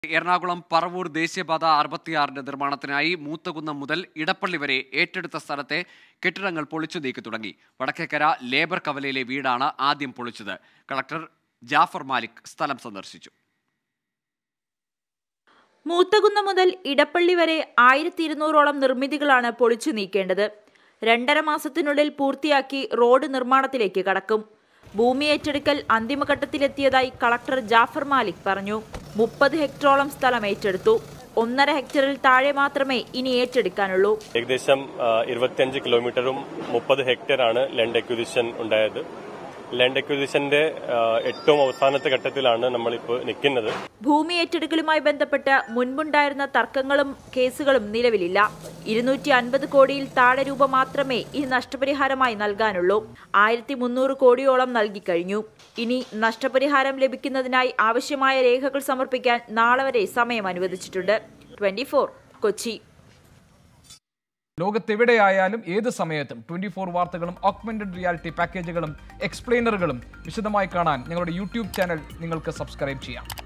എറണാകുളം പറവൂർ ദേശീയപാത അറുപത്തിയാറിന്റെ നിർമ്മാണത്തിനായി മൂത്തകുന്നം മുതൽ ഇടപ്പള്ളി വരെ ഏറ്റെടുത്ത സ്ഥലത്തെ കെട്ടിടങ്ങൾ പൊളിച്ചു നീക്കി തുടങ്ങി വടക്കേക്കര ലേബർ കവലയിലെ വീടാണ് ആദ്യം പൊളിച്ചത് കളക്ടർ ജാഫർ മാലിക് സ്ഥലം സന്ദർശിച്ചു മൂത്തകുന്ന് മുതൽ ഇടപ്പള്ളി വരെ ആയിരത്തി ഇരുന്നൂറോളം നിർമ്മിതികളാണ് പൊളിച്ചു നീക്കേണ്ടത് രണ്ടര മാസത്തിനുള്ളിൽ പൂർത്തിയാക്കി റോഡ് നിർമ്മാണത്തിലേക്ക് കടക്കും ഭൂമി ഏറ്റെടുക്കൽ അന്തിമഘട്ടത്തിലെത്തിയതായി കളക്ടർ ജാഫർ മാലിക് പറഞ്ഞു മുപ്പത് ഹെക്ടറോളം സ്ഥലം ഏറ്റെടുത്തു ഒന്നര ഹെക്ടറിൽ താഴെ മാത്രമേ ഇനി ഏറ്റെടുക്കാനുള്ളൂ ഏകദേശം ഇരുപത്തിയഞ്ച് കിലോമീറ്ററും മുപ്പത് ഹെക്ടറാണ് ലാൻഡ് അക്വിസിഷൻ ഉണ്ടായത് ലാൻഡ് അക്വിസിഷന്റെ ഏറ്റവും അവസാനത്തെ ഘട്ടത്തിലാണ് നമ്മളിപ്പോൾ നിൽക്കുന്നത് ഭൂമി ഏറ്റെടുക്കലുമായി ബന്ധപ്പെട്ട് മുൻപുണ്ടായിരുന്ന തർക്കങ്ങളും കേസുകളും നിലവിലില്ല ഇരുന്നൂറ്റി അൻപത് കോടിയിൽ താഴെ രൂപ മാത്രമേ ഈ നഷ്ടപരിഹാരമായി നൽകാനുള്ളൂ ആയിരത്തി മുന്നൂറ് കോടിയോളം നൽകിക്കഴിഞ്ഞു ഇനി നഷ്ടപരിഹാരം ലഭിക്കുന്നതിനായി ആവശ്യമായ രേഖകൾ സമർപ്പിക്കാൻ നാളെ വരെ സമയം അനുവദിച്ചിട്ടുണ്ട് ട്വന്റി കൊച്ചി ലോകത്തെവിടെയായാലും ഏത് സമയത്തും ട്വന്റി ഫോർ വാർത്തകളും ഓഗ്മെന്റഡ് റിയാലിറ്റി പാക്കേജുകളും എക്സ്പ്ലെയിനറുകളും വിശദമായി കാണാൻ ഞങ്ങളുടെ യൂട്യൂബ് ചാനൽ നിങ്ങൾക്ക് സബ്സ്ക്രൈബ് ചെയ്യാം